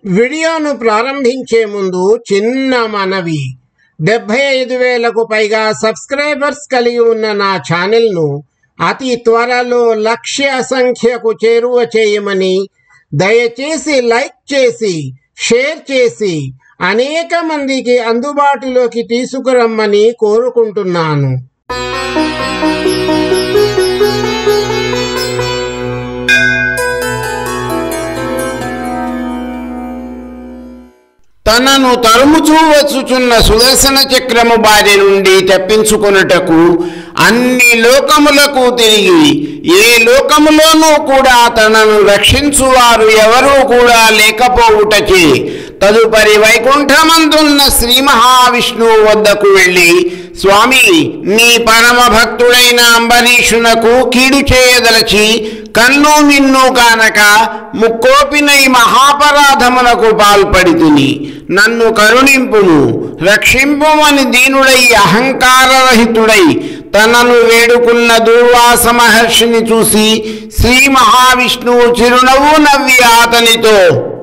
వీడియోను ప్రారంభించే ముందు చిన్న మనవి డెబ్బై ఐదు వేలకు పైగా సబ్స్క్రైబర్స్ కలిగి ఉన్న నా ఛానల్ను అతి త్వరలో లక్ష్య సంఖ్యకు చేరువ చేయమని దయచేసి లైక్ చేసి షేర్ చేసి అనేక మందికి అందుబాటులోకి తీసుకురమ్మని కోరుకుంటున్నాను తనను తరుముచూ వచ్చుచున్న సుదర్శన చక్రము బారి నుండి తప్పించుకొనుటకు అన్ని లోకములకు తిరిగి ఏ లోకములోనూ కూడా తనను రక్షించువారు ఎవరూ కూడా లేకపోవుటచే తదుపరి వైకుంఠమందున్న శ్రీ మహావిష్ణువు వద్దకు వెళ్ళి స్వామి నీ పరమ భక్తుడైన అంబరీషునకు కీడు చేయదలచి కన్ను మిన్ను కానక ముక్కోపినై మహాపరాధమునకు పాల్పడితిని నన్ను కరుణింపును రక్షింపుమని దీనుడై అహంకారరహితుడై తనను వేడుకున్న దుర్వాస మహర్షిని చూసి శ్రీ మహావిష్ణువు చిరునవ్వు నవ్వి అతనితో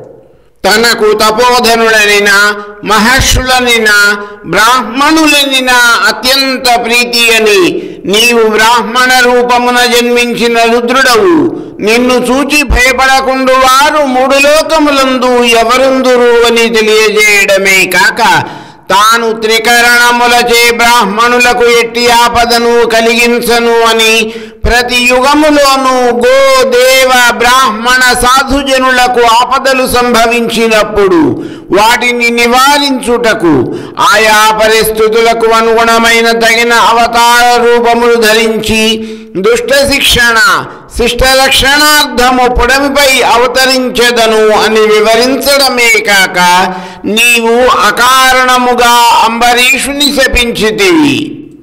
తనకు తపోధనులనిన మహర్షులనిన బ్రాహ్మణులనిన అత్యంత ప్రీతి అని నీవు బ్రాహ్మణ రూపమున జన్మించిన రుద్రుడవు నిన్ను చూచి భయపడకుండు వారు మూడు లోకములందు ఎవరుందురు అని తెలియజేయడమే కాక తాను త్రికరణములచే బ్రాహ్మణులకు ఎట్టి ఆపదను కలిగించను అని ప్రతి యుగములోనూ గో దేవ బ్రాహ్మణ సాధుజనులకు ఆపదలు సంభవించినప్పుడు వాటిని నివారించుటకు ఆయా పరిస్థితులకు అనుగుణమైన తగిన అవతార రూపములు ధరించి దుష్ట శిక్షణ శిష్ట రక్షణార్థము పుడమిపై అవతరించెదను అని వివరించడమే కాక నీవు అకారణముగా అంబరీషుని శపించితివి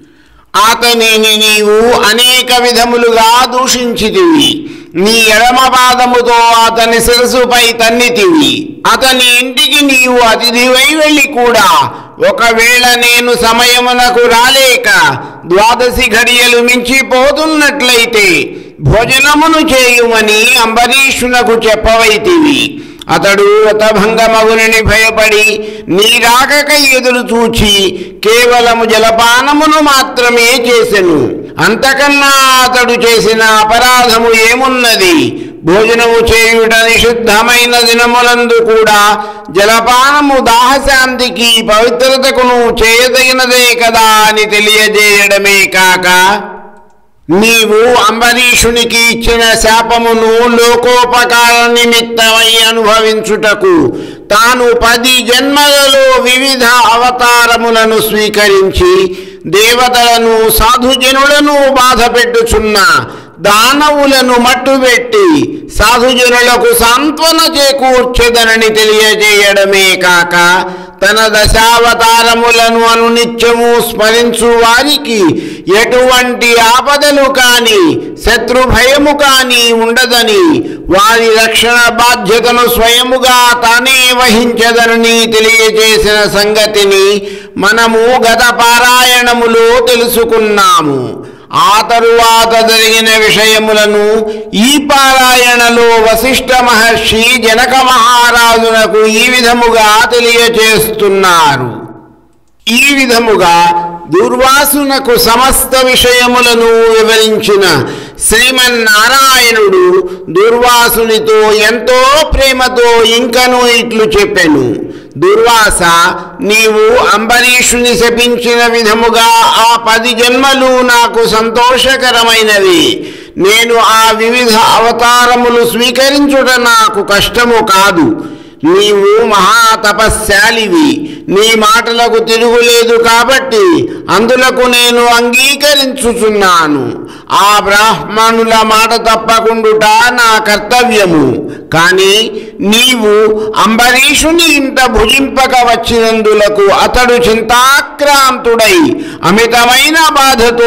అతనిని నీవు అనేక విధములుగా దూషించితివి నీ ఎడమ పాదముతో అతని శిరసుపై తన్నితివి అతని ఇంటికి నీవు అతిథివై వెళ్ళి కూడా ఒకవేళ నేను సమయమునకు రాలేక ద్వాదశి ఘడియలు మించిపోతున్నట్లయితే భోజనమును చేయుమని అంబరీషునకు చెప్పవైతివి అతడు వ్రతభంగమగుని భయపడి నీ రాకకై ఎదురు చూచి కేవలము జలపానమును మాత్రమే చేసెను అంతకన్నా అతడు చేసిన అపరాధము ఏమున్నది భోజనము చేయుట నిషిద్ధమైన దినములందు కూడా జలపానము దాహశాంతికి పవిత్రతకును చేయదగినదే కదా అని తెలియజేయడమే కాక నీవు అంబరీషునికి ఇచ్చిన శాపమును లోకోపకార నిమిత్తమై అనుభవించుటకు తాను పది జన్మలలో వివిధ అవతారములను స్వీకరించి దేవతలను సాధుజనులను బాధపెట్టుచున్న దానవులను మట్టుబెట్టి సాధుజనులకు సాంత్వన చేకూర్చెదనని తెలియజేయడమే కాక తన దశావతారములను అనునిత్యము స్మరించు వారికి ఎటువంటి ఆపదలు కాని శత్రుభయము కాని ఉండదని వారి రక్షణ బాధ్యతను స్వయముగా తానే వహించదనని తెలియజేసిన సంగతిని మనము గత పారాయణములో తెలుసుకున్నాము ఆ తరువాత జరిగిన విషయములను ఈ పారాయణలో వశిష్ఠ మహర్షి జనక మహారాజునకు ఈ విధముగా తెలియచేస్తున్నారు ఈ విధముగా దుర్వాసునకు సమస్త విషయములను వివరించిన శ్రీమన్నారాయణుడు దుర్వాసునితో ఎంతో ప్రేమతో ఇంకను ఇట్లు చెప్పెను దుర్వాస నీవు అంబరీషుని శపించిన విధముగా ఆ పది జన్మలు నాకు సంతోషకరమైనవి నేను ఆ వివిధ అవతారములు స్వీకరించుట నాకు కష్టము కాదు నీవు మహాతపశాలివి నీ మాటలకు తిరుగులేదు కాబట్టి అందులకు నేను అంగీకరించుచున్నాను ఆ బ్రాహ్మణుల మాట తప్పకుండుట నా కర్తవ్యము కానీ నీవు అంబరీషుని ఇంట భుజింపక వచ్చినందులకు అతడు చింతాక్రాంతుడై అమితమైన బాధతో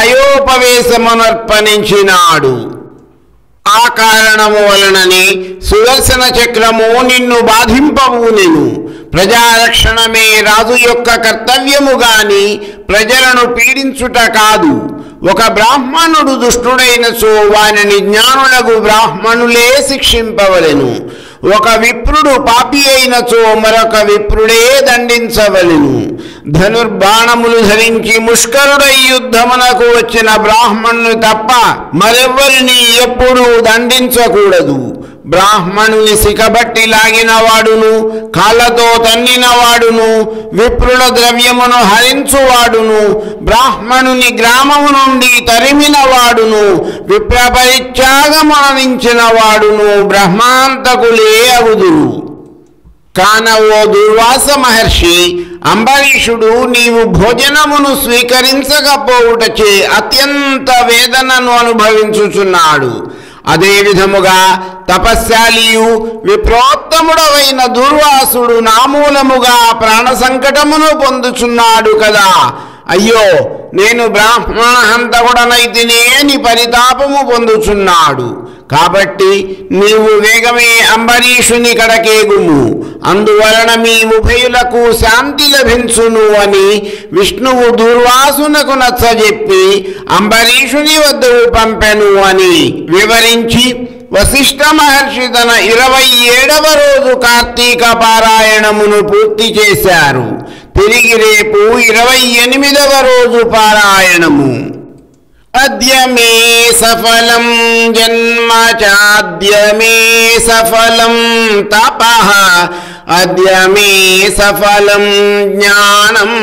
ప్రాయోపవేశమునర్పణించినాడు ఆ కారణము వలనని సుదర్శన చక్రము నిన్ను బాధింపవు నేను ప్రజారక్షణమే రాజు యొక్క కర్తవ్యము గాని ప్రజలను పీడించుట కాదు ఒక బ్రాహ్మణుడు దుష్టుడైనచో వానిని జ్ఞానులకు బ్రాహ్మణులే శిక్షింపవలెను ఒక విప్రుడు పాపి అయినచో మరొక విప్రుడే దండించవలెను ధనుర్బాణములు ధరించి ముష్కరుడై యుద్ధమునకు వచ్చిన బ్రాహ్మణుని తప్ప మరెవ్వరిని ఎప్పుడూ దండించకూడదు బ్రాహ్మణుని సికబట్టి లాగిన వాడును కాళ్ళతో తన్నిన వాడును విప్రుల ద్రవ్యమును హరించువాడును బ్రాహ్మణుని గ్రామము నుండి తరిమిన వాడును విప్ర పరిత్యాగమరణించిన వాడును బ్రహ్మాంతకులే అగుదురు కాన ఓ దుర్వాస మహర్షి అంబరీషుడు నీవు భోజనమును స్వీకరించకపోవుటచే అత్యంత వేదనను అనుభవించుచున్నాడు అదే విధముగా తపశ్శాలియు విప్రోత్తముడవైన దుర్వాసుడు నామూలముగా ప్రాణ సంకటమును పొందుచున్నాడు కదా అయ్యో నేను బ్రాహ్మణ హంతకుడనైతినే అని పరితాపము పొందుచున్నాడు కాబట్టి నీవు వేగమే అంబరీషుని కడకేగుము అందువలన మీ ఉభయులకు శాంతి లభించును అని విష్ణువు దూర్వాసునకు నచ్చజెప్పి అంబరీషుని వద్దకు పంపెను అని వివరించి వశిష్ఠ మహర్షి తన ఇరవై ఏడవ రోజు కార్తీక పారాయణమును పూర్తి చేశారు తిరిగి రేపు ఇరవై ఎనిమిదవ రోజు పారాయణము అద్య మే సఫలం జన్మ చాద్య మే సఫలం తప అద్య మే సఫలం జ్ఞానం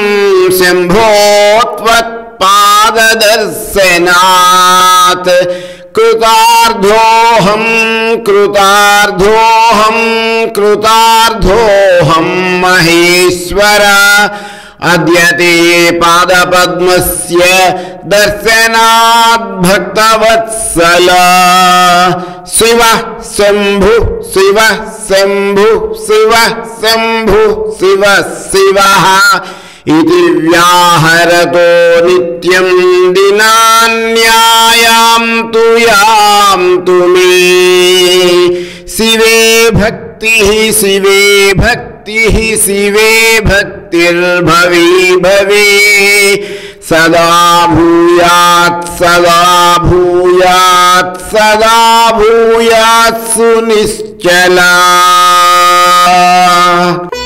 శంభోత్వత్పాదదర్శనాత్ కృతార్థోహం కృతార్థోహం కృతార్థోహం మహేశ్వర అద్యతే పాదపద్మస్య దర్శనాత్ భక్తవత్సల శివ శంభు శివ శంభు శివ శంభు శివ శివ ఇది వ్యాహరతో నిత్యం దినాన్యాయాం తు యాం తు మే శివే భక్తి శివే భక్తి శివే భక్తిర్భవీ భవే సదా భూయాత్ సదా భూయాత్ సదా భూయాత్ సునిశ్చలా